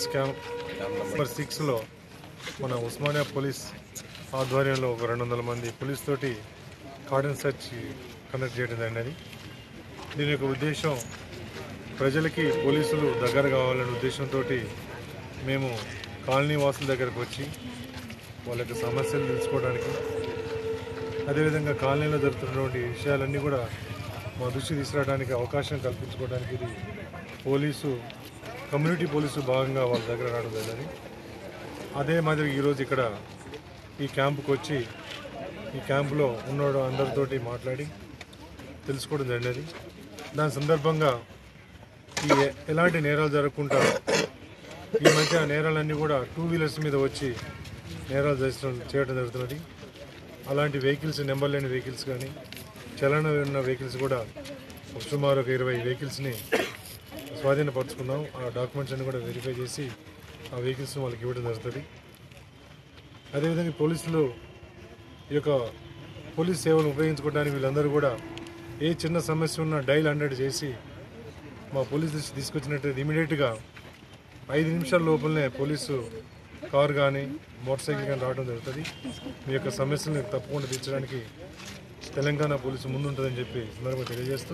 camp number సిక్స్లో మన Osmania police ఆధ్వర్యంలో ఒక రెండు వందల మంది పోలీస్ తోటి కార్డన్ సెర్చ్ కండక్ట్ చేయడం జరిగినది దీని యొక్క ఉద్దేశం ప్రజలకి పోలీసులు దగ్గర కావాలనే ఉద్దేశంతో మేము కాలనీ వాసుల దగ్గరకు వచ్చి వాళ్ళ యొక్క సమస్యలు తెలుసుకోవడానికి అదేవిధంగా కాలనీలో జరుగుతున్నటువంటి విషయాలన్నీ కూడా మా దృష్టి తీసుకురావడానికి అవకాశం కల్పించుకోవడానికి ఇది పోలీసు కమ్యూనిటీ పోలీసు భాగంగా వాళ్ళ దగ్గర రావడం జరిగింది అదే మాదిరి ఈరోజు ఇక్కడ ఈ క్యాంపుకి వచ్చి ఈ క్యాంపులో ఉన్న అందరితోటి మాట్లాడి తెలుసుకోవడం జరిగినది దాని సందర్భంగా ఈ ఎ- ఎలాంటి నేరాలు జరగకుండా ఈ మధ్య నేరాలన్నీ కూడా టూ వీలర్స్ మీద వచ్చి నేరాలు చేసడం చేయడం జరుగుతున్నది అలాంటి వెహికల్స్ నెంబర్ లేని వెహికల్స్ కానీ చలన ఉన్న వెహికల్స్ కూడా ఒక సుమారు ఒక ఇరవై వెహికల్స్ని స్వాధీనపరుచుకున్నాం ఆ డాక్యుమెంట్స్ అన్ని కూడా వెరిఫై చేసి ఆ వెహికల్స్ వాళ్ళకి ఇవ్వడం జరుగుతుంది అదేవిధంగా పోలీసులు ఈ యొక్క పోలీస్ సేవలు ఉపయోగించుకోవడానికి వీళ్ళందరూ కూడా ఏ చిన్న సమస్య ఉన్నా డైల్ హండ్రెడ్ చేసి మా పోలీస్ దృష్టి తీసుకొచ్చినట్టు ఇమీడియట్గా ఐదు నిమిషాల లోపలనే పోలీసు కార్ కానీ మోటార్ సైకిల్ కానీ రావడం జరుగుతుంది మీ యొక్క సమస్యలను తప్పకుండా తీర్చడానికి తెలంగాణ పోలీసు ముందుంటుందని చెప్పి ఈ సందర్భంగా తెలియజేస్తూ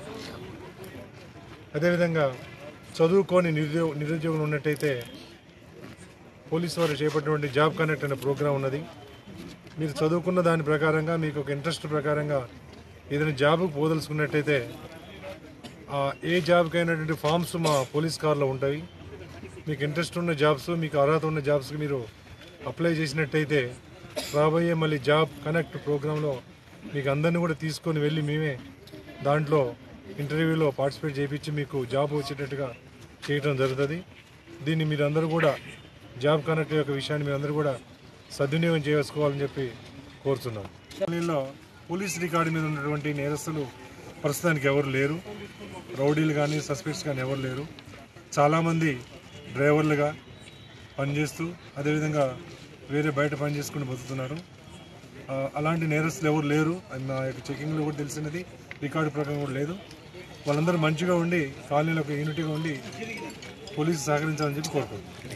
అదేవిధంగా చదువుకొని నిరుద్యోగ నిరుద్యోగులు ఉన్నట్టయితే పోలీసు వారు చేపట్టినటువంటి జాబ్ కనెక్ట్ అనే ప్రోగ్రాం ఉన్నది మీరు చదువుకున్న దాని ప్రకారంగా మీకు ఒక ఇంట్రెస్ట్ ప్రకారంగా ఏదైనా జాబ్కు పోదలుచుకున్నట్టయితే ఆ ఏ జాబ్కి అయినటువంటి ఫామ్స్ మా పోలీస్ కార్లో ఉంటాయి మీకు ఇంట్రెస్ట్ ఉన్న జాబ్స్ మీకు అర్హత ఉన్న జాబ్స్కి మీరు అప్లై చేసినట్టయితే రాబోయే మళ్ళీ జాబ్ కనెక్ట్ ప్రోగ్రాంలో మీకు అందరిని కూడా తీసుకొని వెళ్ళి మేమే దాంట్లో ఇంటర్వ్యూలో పార్టిసిపేట్ చేయించి మీకు జాబ్ వచ్చేటట్టుగా చేయడం జరుగుతుంది దీన్ని మీరు అందరూ కూడా జాబ్ కనెక్ట్ యొక్క విషయాన్ని మీరు అందరూ కూడా సద్వినియోగం చేసుకోవాలని చెప్పి కోరుతున్నాం కాలనీలో పోలీస్ రికార్డు మీద ఉన్నటువంటి నేరస్తులు ప్రస్తుతానికి ఎవరు లేరు రౌడీలు కానీ సస్పెక్ట్స్ కానీ ఎవరు లేరు చాలామంది డ్రైవర్లుగా పనిచేస్తూ అదేవిధంగా వేరే బయట పని చేసుకుని బతుకుతున్నారు ఆ, అలాంటి నేరస్తులు ఎవరు లేరు అది మా యొక్క చెకింగ్లో కూడా తెలిసినది రికార్డు ప్రకారం కూడా లేదు వాళ్ళందరూ మంచిగా ఉండి కాలనీలో ఒక యూనిటీగా ఉండి పోలీసు సహకరించాలని చెప్పి కోరుకుంటున్నాం